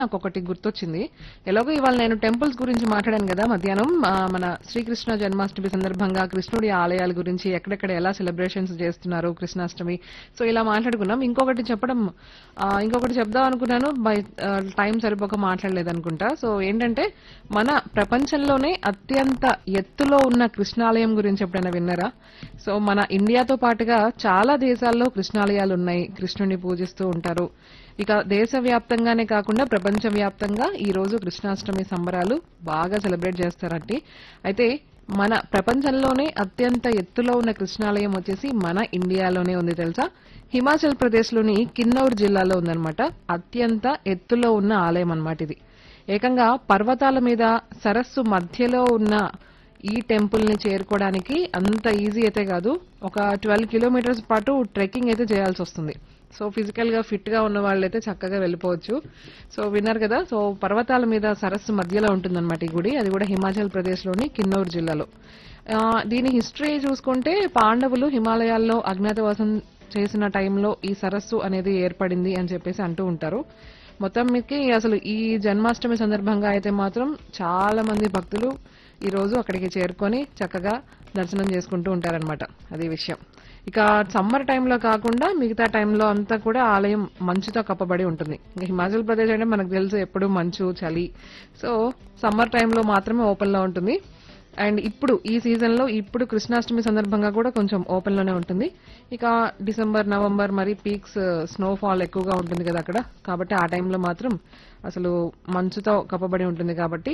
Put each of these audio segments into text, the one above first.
నాకు ఒకటి గుర్తొచ్చింది ఎలాగో ఇవాళ నేను టెంపుల్స్ గురించి మాట్లాడాను కదా మధ్యాహ్నం ఆ, మన శ్రీకృష్ణ జన్మాష్టమి సందర్భంగా కృష్ణుడి ఆలయాల గురించి ఎక్కడెక్కడ ఎలా సెలబ్రేషన్స్ చేస్తున్నారు కృష్ణాష్టమి సో ఇలా మాట్లాడుకున్నాం ఇంకొకటి చెప్పడం ఆ, ఇంకొకటి చెప్దాం అనుకున్నాను బై టైం సరిపోక మాట్లాడలేదు అనుకుంటా సో ఏంటంటే మన ప్రపంచంలోనే అత్యంత ఎత్తులో ఉన్న కృష్ణాలయం గురించి ఎప్పుడైనా విన్నారా సో మన ఇండియాతో పాటుగా చాలా దేశాల్లో కృష్ణాలయాలు ఉన్నాయి కృష్ణుని పూజిస్తూ ఉంటారు ఇక దేశవ్యాప్తంగానే కాకుండా ప్రపంచవ్యాప్తంగా ఈ రోజు కృష్ణాష్టమి సంబరాలు బాగా సెలబ్రేట్ చేస్తారండి అయితే మన ప్రపంచంలోనే అత్యంత ఎత్తులో ఉన్న కృష్ణాలయం వచ్చేసి మన ఇండియాలోనే ఉంది తెలుసా హిమాచల్ ప్రదేశ్ లోని కిన్నౌర్ జిల్లాలో ఉందన్నమాట అత్యంత ఎత్తులో ఉన్న ఆలయం అన్నమాట ఇది ఏకంగా పర్వతాల మీద సరస్సు మధ్యలో ఉన్న ఈ టెంపుల్ ని చేరుకోవడానికి అంత ఈజీ అయితే కాదు ఒక ట్వెల్వ్ కిలోమీటర్స్ పాటు ట్రెక్కింగ్ అయితే చేయాల్సి వస్తుంది సో ఫిజికల్ గా ఫిట్ గా ఉన్న వాళ్ళైతే చక్కగా వెళ్ళిపోవచ్చు సో విన్నారు కదా సో పర్వతాల మీద సరస్సు మధ్యలో ఉంటుందన్నమాట ఈ గుడి అది కూడా హిమాచల్ ప్రదేశ్ లోని కిన్నౌర్ జిల్లాలో ఆ, దీని హిస్టరీ చూసుకుంటే పాండవులు హిమాలయాల్లో అజ్ఞాతవాసం చేసిన టైంలో ఈ సరస్సు అనేది ఏర్పడింది అని చెప్పేసి అంటూ ఉంటారు మొత్తం మీదకి అసలు ఈ జన్మాష్టమి సందర్భంగా అయితే మాత్రం చాలా మంది భక్తులు ఈ రోజు అక్కడికి చేరుకొని చక్కగా దర్శనం చేసుకుంటూ ఉంటారనమాట అది విషయం ఇక సమ్మర్ టైంలో కాకుండా మిగతా టైంలో అంతా కూడా ఆలయం మంచుతో కప్పబడి ఉంటుంది ఇంకా హిమాచల్ ప్రదేశ్ అంటే మనకు తెలుసు ఎప్పుడు మంచు చలి సో సమ్మర్ టైంలో మాత్రమే ఓపెన్ లో ఉంటుంది అండ్ ఇప్పుడు ఈ సీజన్ లో ఇప్పుడు కృష్ణాష్టమి సందర్భంగా కూడా కొంచెం ఓపెన్ లోనే ఉంటుంది ఇక డిసెంబర్ నవంబర్ మరి పీక్స్ స్నోఫాల్ ఎక్కువగా ఉంటుంది కదా అక్కడ కాబట్టి ఆ టైంలో మాత్రం అసలు మంచుతో కప్పబడి ఉంటుంది కాబట్టి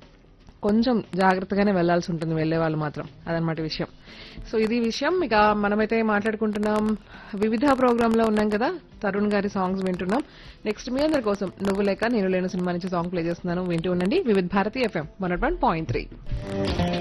కొంచెం జాగ్రత్తగానే వెళ్లాల్సి ఉంటుంది వెళ్లే వాళ్ళు మాత్రం అదనమాట విషయం సో ఇది విషయం ఇక మనమైతే మాట్లాడుకుంటున్నాం వివిధ ప్రోగ్రామ్ లో ఉన్నాం కదా తరుణ్ గారి సాంగ్స్ వింటున్నాం నెక్స్ట్ మీ అందరి కోసం నువ్వు లేక నేను లేని సినిమా నుంచి సాంగ్ ప్లే చేస్తున్నాను వింటూ ఉండండి Vividh Bharati FM one point three